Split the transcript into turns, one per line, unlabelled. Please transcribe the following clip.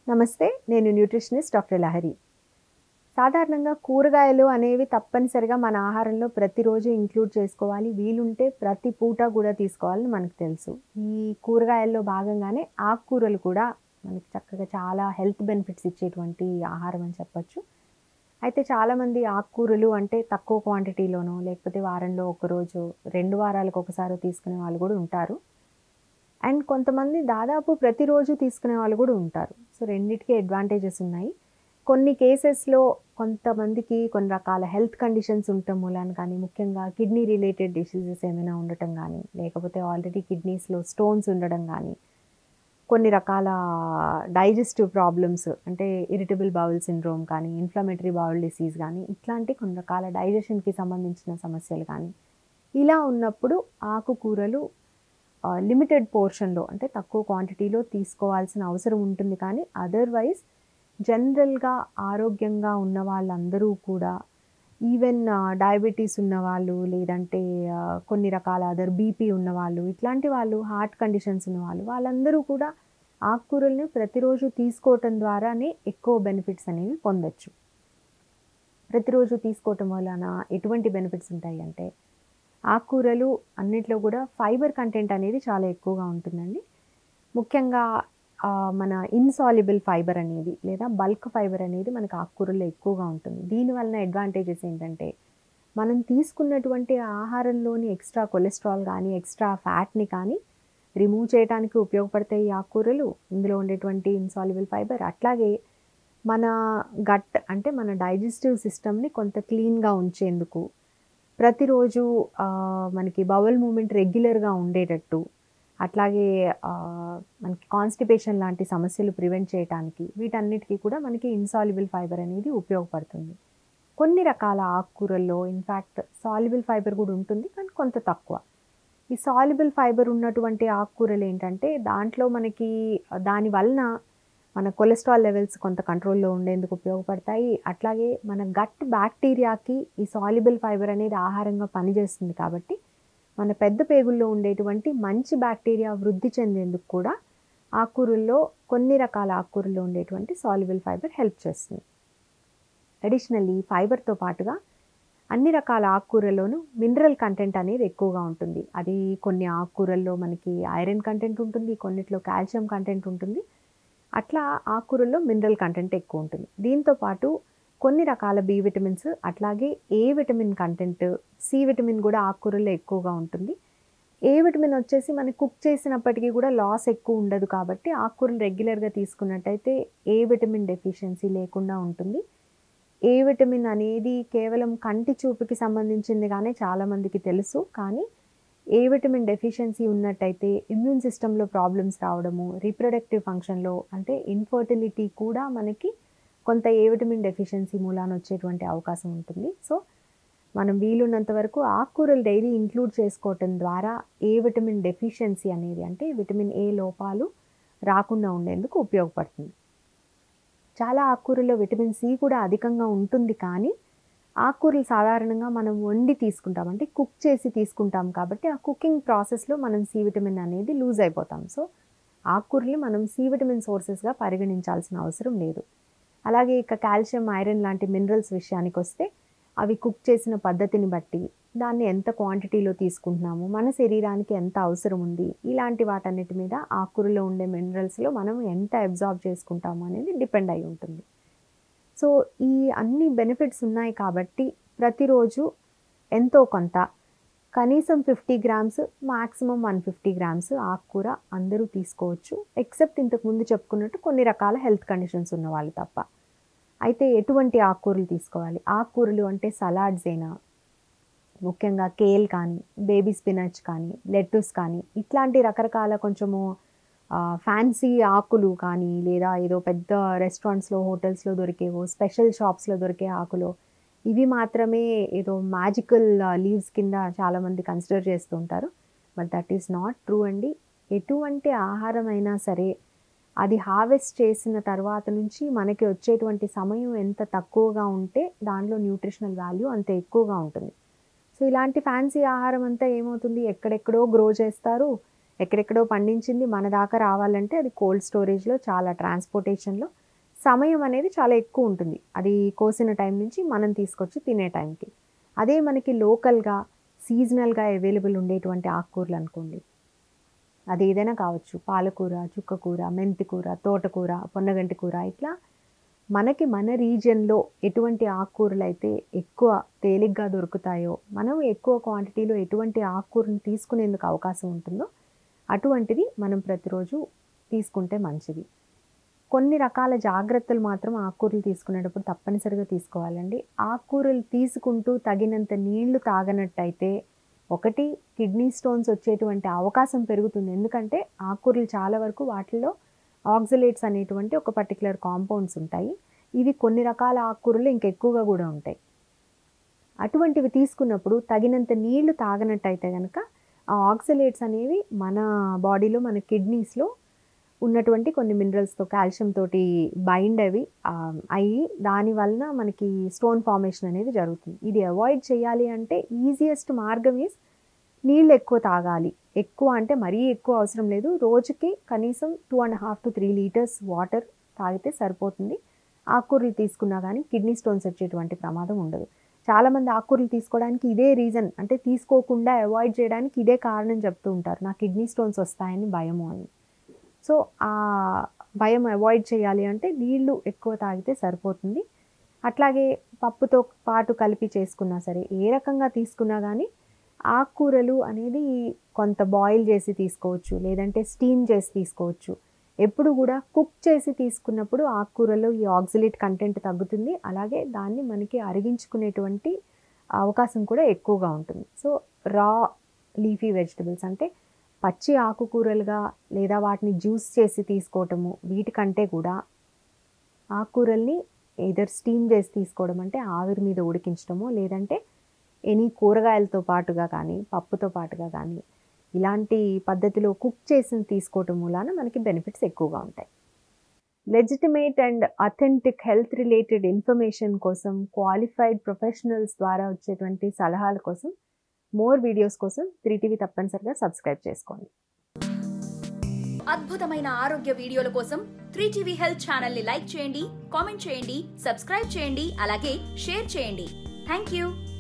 నమస్తే నేను nutritionist doctor Lahari సాధారణంగా కూరగాయలు అనేవి తప్పనిసరిగా మన ఆహారంలో ప్రతిరోజు ఇంక్లూడ్ చేసుకోవాలి వీలుంటే ప్రతి పూట కూడా తీసుకోవాలని మనకు తెలుసు ఈ కూరగాయల్లో భాగంగానే ఆకుకూరలు కూడా మనకి చక్కగా చాలా హెల్త్ బెనిఫిట్స్ ఇచ్చేటువంటి ఆహారం అని చెప్పొచ్చు అయితే చాలామంది ఆకుకూరలు అంటే తక్కువ క్వాంటిటీలోనో లేకపోతే వారంలో ఒకరోజు రెండు వారాలకు ఒకసారి తీసుకునే వాళ్ళు కూడా ఉంటారు అండ్ కొంతమంది దాదాపు ప్రతిరోజు తీసుకునే వాళ్ళు కూడా ఉంటారు సో రెండిటికి అడ్వాంటేజెస్ ఉన్నాయి కొన్ని కేసెస్లో కొంతమందికి కొన్ని రకాల హెల్త్ కండిషన్స్ ఉండటం మూలాన కానీ ముఖ్యంగా కిడ్నీ రిలేటెడ్ డిసీజెస్ ఏమైనా ఉండటం కానీ లేకపోతే ఆల్రెడీ కిడ్నీస్లో స్టోన్స్ ఉండడం కానీ కొన్ని రకాల డైజెస్టివ్ ప్రాబ్లమ్స్ అంటే ఇరిటబుల్ బౌల్ సిండ్రోమ్ కానీ ఇన్ఫ్లమేటరీ బౌల్ డిసీజ్ కానీ ఇట్లాంటి కొన్ని రకాల డైజెషన్కి సంబంధించిన సమస్యలు కానీ ఇలా ఉన్నప్పుడు ఆకుకూరలు లిమిటెడ్ పోర్షన్లో అంటే తక్కువ క్వాంటిటీలో తీసుకోవాల్సిన అవసరం ఉంటుంది కానీ అదర్వైజ్ జనరల్గా ఆరోగ్యంగా ఉన్న వాళ్ళందరూ కూడా ఈవెన్ డయాబెటీస్ ఉన్నవాళ్ళు లేదంటే ఆ, కొన్ని రకాల అదర్ బీపీ ఉన్నవాళ్ళు ఇట్లాంటి వాళ్ళు హార్ట్ కండిషన్స్ ఉన్నవాళ్ళు వాళ్ళందరూ కూడా ఆకుకూరల్ని ప్రతిరోజు తీసుకోవటం ద్వారానే ఎక్కువ బెనిఫిట్స్ అనేవి పొందొచ్చు ప్రతిరోజు తీసుకోవటం వలన ఎటువంటి బెనిఫిట్స్ ఉంటాయి అంటే ఆకుకూరలు అన్నిట్లో కూడా ఫైబర్ కంటెంట్ అనేది చాలా ఎక్కువగా ఉంటుందండి ముఖ్యంగా ఆ, మన ఇన్సాల్యుబుల్ ఫైబర్ అనేది లేదా బల్క్ ఫైబర్ అనేది మనకు ఆకుకూరల్లో ఎక్కువగా ఉంటుంది దీనివలన అడ్వాంటేజెస్ ఏంటంటే మనం తీసుకున్నటువంటి ఆహారంలోని ఎక్స్ట్రా కొలెస్ట్రాల్ కానీ ఎక్స్ట్రా ఫ్యాట్ని కానీ రిమూవ్ చేయడానికి ఉపయోగపడతాయి ఈ ఆకుకూరలు ఇందులో ఉండేటువంటి ఇన్సాల్యుబుల్ ఫైబర్ అట్లాగే మన గట్ అంటే మన డైజెస్టివ్ సిస్టమ్ని కొంత క్లీన్గా ఉంచేందుకు ప్రతిరోజు ఆ, మనకి బవల్ మూమెంట్ రెగ్యులర్గా ఉండేటట్టు అట్లాగే ఆ, మనకి కాన్స్టిపేషన్ లాంటి సమస్యలు ప్రివెంట్ చేయడానికి వీటన్నిటికీ కూడా మనకి ఇన్సాల్యుబుల్ ఫైబర్ అనేది ఉపయోగపడుతుంది కొన్ని రకాల ఆకుకూరల్లో ఇన్ఫ్యాక్ట్ సాల్యుబుల్ ఫైబర్ కూడా ఉంటుంది కానీ కొంత తక్కువ ఈ సాల్యుబుల్ ఫైబర్ ఉన్నటువంటి ఆకుకూరలు ఏంటంటే దాంట్లో మనకి దాని వలన మన కొలెస్ట్రాల్ లెవెల్స్ కొంత కంట్రోల్లో ఉండేందుకు ఉపయోగపడతాయి అట్లాగే మన గట్ బ్యాక్టీరియాకి ఈ సాల్యుబుల్ ఫైబర్ అనేది ఆహారంగా పనిచేస్తుంది కాబట్టి మన పెద్ద పేగుల్లో ఉండేటువంటి మంచి బ్యాక్టీరియా వృద్ధి చెందేందుకు కూడా ఆకుకూరల్లో కొన్ని రకాల ఆకుకూరల్లో ఉండేటువంటి సాల్యుబుల్ ఫైబర్ హెల్ప్ చేస్తుంది అడిషనల్లీ ఫైబర్తో పాటుగా అన్ని రకాల ఆకుకూరల్లోనూ మినరల్ కంటెంట్ అనేది ఎక్కువగా ఉంటుంది అది కొన్ని ఆకుకూరల్లో మనకి ఐరన్ కంటెంట్ ఉంటుంది కొన్నిట్లో కాల్షియం కంటెంట్ ఉంటుంది అట్లా ఆకుకూరల్లో మినరల్ కంటెంట్ ఎక్కువ ఉంటుంది దీంతో పాటు కొన్ని రకాల బి విటమిన్స్ అట్లాగే A vitamin content C vitamin కూడా ఆకుకూరల్లో ఎక్కువగా ఉంటుంది ఏ విటమిన్ వచ్చేసి మనకి కుక్ చేసినప్పటికీ కూడా లాస్ ఎక్కువ ఉండదు కాబట్టి ఆకుకూరలు రెగ్యులర్గా తీసుకున్నట్టయితే ఏ విటమిన్ డెఫిషియన్సీ లేకుండా ఉంటుంది ఏ విటమిన్ అనేది కేవలం కంటి చూపుకి సంబంధించింది కానీ చాలామందికి తెలుసు కానీ ఏ విటమిన్ డెఫిషియన్సీ ఉన్నట్టయితే ఇమ్యూన్ సిస్టంలో ప్రాబ్లమ్స్ రావడము రీప్రొడక్టివ్ ఫంక్షన్లో అంటే ఇన్ఫర్టిలిటీ కూడా మనకి కొంత ఏ విటమిన్ డెఫిషియన్సీ మూలాన వచ్చేటువంటి అవకాశం ఉంటుంది సో మనం వీలున్నంత వరకు ఆకుకూరలు డైలీ ఇంక్లూడ్ చేసుకోవటం ద్వారా ఏ విటమిన్ డెఫిషియన్సీ అనేది అంటే విటమిన్ ఏ లోపాలు రాకుండా ఉండేందుకు ఉపయోగపడుతుంది చాలా ఆకుకూరల్లో విటమిన్ సి కూడా అధికంగా ఉంటుంది కానీ ఆకుకూరలు సాధారణంగా మనం వండి తీసుకుంటాం అంటే కుక్ చేసి తీసుకుంటాం కాబట్టి ఆ కుకింగ్ ప్రాసెస్లో మనం సి విటమిన్ అనేది లూజ్ అయిపోతాం సో ఆకుకూరలు మనం సి విటమిన్ సోర్సెస్గా పరిగణించాల్సిన అవసరం లేదు అలాగే ఇక కాల్షియం ఐరన్ లాంటి మినరల్స్ విషయానికి వస్తే అవి కుక్ చేసిన పద్ధతిని బట్టి దాన్ని ఎంత క్వాంటిటీలో తీసుకుంటున్నాము మన శరీరానికి ఎంత అవసరం ఉంది ఇలాంటి వాటన్నిటి మీద ఆకుకూరలో ఉండే మినరల్స్లో మనం ఎంత అబ్జార్బ్ చేసుకుంటాము అనేది డిపెండ్ అయి ఉంటుంది సో ఈ అన్ని బెనిఫిట్స్ ఉన్నాయి కాబట్టి ప్రతిరోజు ఎంతో కొంత కనీసం fifty grams maximum one fifty grams ఆకుకూర అందరూ తీసుకోవచ్చు ఎక్సెప్ట్ ఇంతకు ముందు చెప్పుకున్నట్టు కొన్ని రకాల హెల్త్ కండిషన్స్ ఉన్న వాళ్ళు తప్ప అయితే ఎటువంటి ఆకుకూరలు తీసుకోవాలి ఆకుకూరలు అంటే సలాడ్స్ అయినా ముఖ్యంగా కేల్ కానీ బేబీ స్పినచ్ కానీ లెట్టూస్ కానీ ఇట్లాంటి రకరకాల కొంచెము ఫ్యాన్సీ ఆకులు కానీ లేదా ఏదో పెద్ద రెస్టారెంట్స్లో హోటల్స్లో దొరికేవో స్పెషల్ షాప్స్లో దొరికే ఆకులు ఇవి మాత్రమే ఏదో మ్యాజికల్ లీవ్స్ కింద చాలామంది కన్సిడర్ చేస్తూ ఉంటారు but that is not true అండి ఎటువంటి ఆహారం అయినా సరే అది హార్వెస్ట్ చేసిన తర్వాత నుంచి మనకి వచ్చేటువంటి సమయం ఎంత తక్కువగా ఉంటే దాంట్లో న్యూట్రిషనల్ వాల్యూ అంత ఎక్కువగా ఉంటుంది సో ఇలాంటి ఫ్యాన్సీ ఆహారం అంతా ఏమవుతుంది ఎక్కడెక్కడో గ్రో చేస్తారు ఎక్కడెక్కడో పండించింది మన దాకా రావాలంటే అది కోల్డ్ స్టోరేజ్లో చాలా ట్రాన్స్పోర్టేషన్లో సమయం అనేది చాలా ఎక్కువ ఉంటుంది అది కోసిన టైం నుంచి మనం తీసుకొచ్చి తినే టైంకి అదే మనకి లోకల్గా సీజనల్గా అవైలబుల్ ఉండేటువంటి ఆకుకూరలు అనుకోండి అది ఏదైనా కావచ్చు పాలకూర చుక్కకూర మెంతికూర తోటకూర పొన్నగంటి కూర ఇట్లా మనకి మన రీజియన్లో ఎటువంటి ఆకుకూరలు అయితే ఎక్కువ తేలిగ్గా దొరుకుతాయో మనం ఎక్కువ క్వాంటిటీలో ఎటువంటి ఆకుకూరను తీసుకునేందుకు అవకాశం ఉంటుందో అటువంటిది మనం ప్రతిరోజు తీసుకుంటే మంచిది కొన్ని రకాల జాగ్రత్తలు మాత్రం ఆకుకూరలు తీసుకునేటప్పుడు తప్పనిసరిగా తీసుకోవాలండి ఆకుకూరలు తీసుకుంటూ తగినంత నీళ్లు తాగనట్టయితే ఒకటి కిడ్నీ స్టోన్స్ వచ్చేటువంటి అవకాశం పెరుగుతుంది ఎందుకంటే ఆకుకూరలు చాలా వరకు వాటిల్లో ఆక్సిలేట్స్ అనేటువంటి ఒక పర్టికులర్ కాంపౌండ్స్ ఉంటాయి ఇవి కొన్ని రకాల ఆకుకూరలు ఇంకెక్కువగా కూడా ఉంటాయి అటువంటివి తీసుకున్నప్పుడు తగినంత నీళ్లు తాగనట్టయితే కనుక ఆ ఆక్సిలేట్స్ అనేవి మన బాడీలో మన కిడ్నీస్లో ఉన్నటువంటి కొన్ని మినరల్స్తో కాల్షియం తోటి బైండ్ అవి ఆ, అయ్యి దాని వలన మనకి స్టోన్ ఫార్మేషన్ అనేది జరుగుతుంది ఇది అవాయిడ్ చేయాలి అంటే ఈజియెస్ట్ మార్గం ఈజ్ నీళ్ళు ఎక్కువ తాగాలి ఎక్కువ అంటే మరీ ఎక్కువ అవసరం లేదు రోజుకి కనీసం two and half to three litres water తాగితే సరిపోతుంది ఆకుకూరలు తీసుకున్నా కానీ కిడ్నీ స్టోన్స్ వచ్చేటువంటి ప్రమాదం ఉండదు చాలామంది ఆకుకూరలు తీసుకోవడానికి ఇదే రీజన్ అంటే తీసుకోకుండా అవాయిడ్ చేయడానికి ఇదే కారణం చెప్తూ ఉంటారు నా కిడ్నీ స్టోన్స్ వస్తాయని భయము అని సో ఆ భయం అవాయిడ్ చేయాలి అంటే నీళ్లు ఎక్కువ తాగితే సరిపోతుంది అట్లాగే పప్పుతో పాటు కలిపి చేసుకున్నా సరే ఏ రకంగా తీసుకున్నా కానీ ఆకుకూరలు అనేది కొంత బాయిల్ చేసి తీసుకోవచ్చు లేదంటే స్టీమ్ చేసి తీసుకోవచ్చు ఎప్పుడు కూడా కుక్ చేసి తీసుకున్నప్పుడు ఆకుకూరలో ఈ ఆక్సిలేట్ కంటెంట్ తగ్గుతుంది అలాగే దాన్ని మనకి అరిగించుకునేటువంటి అవకాశం కూడా ఎక్కువగా ఉంటుంది సో రా లీఫీ వెజిటబుల్స్ అంటే పచ్చి ఆకుకూరలుగా లేదా వాటిని జ్యూస్ చేసి తీసుకోవటము వీటికంటే కూడా ఆకుకూరల్ని ఏదర్ స్టీమ్ చేసి తీసుకోవడం అంటే ఆవిరి మీద ఉడికించడము లేదంటే ఎనీ కూరగాయలతో పాటుగా కానీ పప్పుతో పాటుగా కానీ ఇలాంటి పద్ధతిలో కుక్ చేసి తీసుకోవటం మూలాన మనకి బెనిఫిట్స్ ఎక్కువగా ఉంటాయి legitimate and authentic health related information కోసం క్వాలిఫైడ్ ప్రొఫెషనల్స్ ద్వారా వచ్చేటువంటి సలహాల కోసం మోర్ వీడియోస్ కోసం త్రీ టీవీ తప్పనిసరిగా సబ్స్క్రైబ్ చేసుకోండి
అద్భుతమైన ఆరోగ్య వీడియోల కోసం త్రీ టీవీ హెల్త్ ఛానల్ ని లైక్ చేయండి కామెంట్ చేయండి సబ్స్క్రైబ్ చేయండి అలాగే షేర్ చేయండి థ్యాంక్ యూ